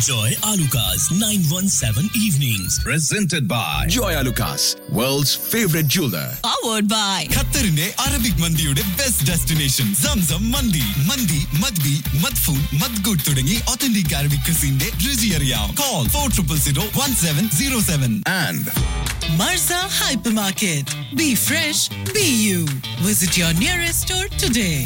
Enjoy Alucard's 917 evenings. Presented by Joy Lucas, world's favorite jeweler. powered by ഖത്തറിന്റെ Arabic മന്തിയുടെ best destination Zamzam മന്തി മന്തി മദ്ബി മദ്ഫൂൻ മദ്ഗുഡ് തുടങ്ങി ഒത്തന്റിക് അറബിക് ക്രിസിന്റെ രുചി അറിയാം call four triple zero one seven zero seven And Marza Hypermarket. Be fresh, be you. Visit your nearest store today.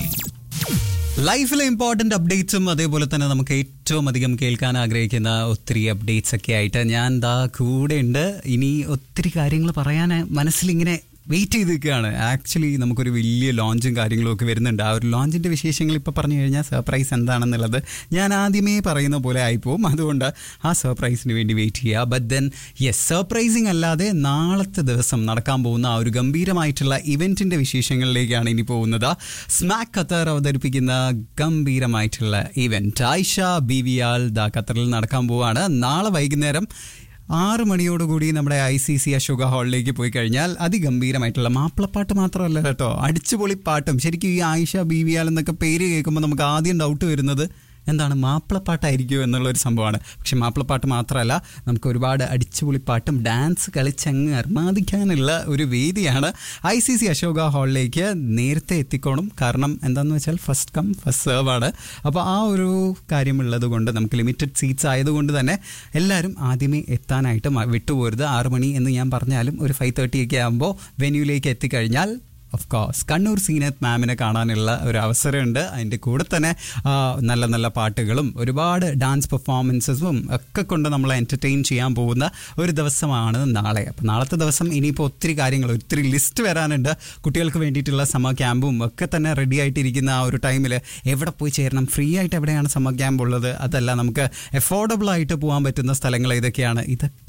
ലൈഫിലെ ഇമ്പോർട്ടൻ്റ് അപ്ഡേറ്റ്സും അതേപോലെ തന്നെ നമുക്ക് ഏറ്റവും അധികം കേൾക്കാൻ ആഗ്രഹിക്കുന്ന ഒത്തിരി അപ്ഡേറ്റ്സ് ഒക്കെ ആയിട്ട് ഞാൻ ദാ കൂടെ ഉണ്ട് ഇനി ഒത്തിരി കാര്യങ്ങൾ പറയാൻ മനസ്സിലിങ്ങനെ വെയിറ്റ് ചെയ്ത് നിൽക്കുകയാണ് ആക്ച്വലി നമുക്കൊരു വലിയ ലോഞ്ചും കാര്യങ്ങളും ഒക്കെ വരുന്നുണ്ട് ആ ഒരു ലോഞ്ചിൻ്റെ വിശേഷങ്ങൾ ഇപ്പോൾ പറഞ്ഞു കഴിഞ്ഞാൽ സർപ്രൈസ് എന്താണെന്നുള്ളത് ഞാൻ ആദ്യമേ പറയുന്ന പോലെ ആയിപ്പോവും അതുകൊണ്ട് ആ സർപ്രൈസിന് വേണ്ടി വെയിറ്റ് ചെയ്യുക ബട്ട് ദെൻ യെസ് സർപ്രൈസിങ് അല്ലാതെ നാളത്തെ ദിവസം നടക്കാൻ പോകുന്ന ആ ഒരു ഗംഭീരമായിട്ടുള്ള ഇവൻറ്റിൻ്റെ വിശേഷങ്ങളിലേക്കാണ് ഇനി പോകുന്നത് സ്മാക് ഖത്തർ അവതരിപ്പിക്കുന്ന ഗംഭീരമായിട്ടുള്ള ഇവൻറ്റ് ആയിഷ ബി വി ആൽ ദ ഖത്തറിൽ നടക്കാൻ പോവുകയാണ് നാളെ വൈകുന്നേരം ആറ് മണിയോടുകൂടി നമ്മുടെ ഐ സി സി അശോക ഹാളിലേക്ക് പോയി കഴിഞ്ഞാൽ അതിഗംഭീരമായിട്ടുള്ള മാപ്പിളപ്പാട്ട് മാത്രമല്ല കേട്ടോ അടിച്ചുപൊളി പാട്ടും ശരിക്കും ഈ ആയിഷ ബി വി ആൽ എന്നൊക്കെ പേര് കേൾക്കുമ്പോൾ നമുക്ക് ആദ്യം ഡൗട്ട് വരുന്നത് എന്താണ് മാപ്പിളപ്പാട്ടായിരിക്കുമോ എന്നുള്ള ഒരു സംഭവമാണ് പക്ഷെ മാപ്പിളപ്പാട്ട് മാത്രമല്ല നമുക്ക് ഒരുപാട് അടിച്ചുപൊളിപ്പാട്ടും ഡാൻസ് കളിച്ചങ്ങ് അർമാദിക്കാനുള്ള ഒരു വേദിയാണ് ഐ സി സി അശോക ഹാളിലേക്ക് നേരത്തെ എത്തിക്കോണം കാരണം എന്താണെന്ന് വെച്ചാൽ ഫസ്റ്റ് കം ഫസ്റ്റ് സെർവ് ആണ് അപ്പോൾ ആ ഒരു കാര്യമുള്ളത് കൊണ്ട് നമുക്ക് ലിമിറ്റഡ് സീറ്റ്സ് ആയതുകൊണ്ട് തന്നെ എല്ലാവരും ആദ്യമേ എത്താനായിട്ട് മ- വിട്ടുപോരുത് ആറ് മണി എന്ന് ഞാൻ പറഞ്ഞാലും ഒരു ഫൈവ് തേർട്ടി ഒക്കെ ആകുമ്പോൾ വെന്യൂലേക്ക് എത്തിക്കഴിഞ്ഞാൽ ഓഫ് കോഴ്സ് കണ്ണൂർ സീനത്ത് മാമിനെ കാണാനുള്ള ഒരു അവസരമുണ്ട് അതിൻ്റെ കൂടെ തന്നെ ആ, നല്ല നല്ല പാട്ടുകളും ഒരുപാട് ഡാൻസ് പെർഫോമൻസസും ഒക്കെ കൊണ്ട് നമ്മളെ എൻ്റർടൈൻ ചെയ്യാൻ പോകുന്ന ഒരു ദിവസമാണ് നാളെ അപ്പോൾ നാളത്തെ ദിവസം ഇനിയിപ്പോൾ ഒത്തിരി കാര്യങ്ങൾ ഒത്തിരി ലിസ്റ്റ് വരാനുണ്ട് കുട്ടികൾക്ക് വേണ്ടിയിട്ടുള്ള സമ്മർ ക്യാമ്പും ഒക്കെ തന്നെ റെഡി ആയിട്ടിരിക്കുന്ന ആ ഒരു ടൈമിൽ എവിടെ പോയി ചേരണം ഫ്രീ ആയിട്ട് എവിടെയാണ് സമ്മർ ക്യാമ്പ് ഉള്ളത് അതല്ല നമുക്ക് അഫോർഡബിൾ ആയിട്ട് പോകാൻ പറ്റുന്ന സ്ഥലങ്ങൾ ഏതൊക്കെയാണ് ഇതൊക്കെ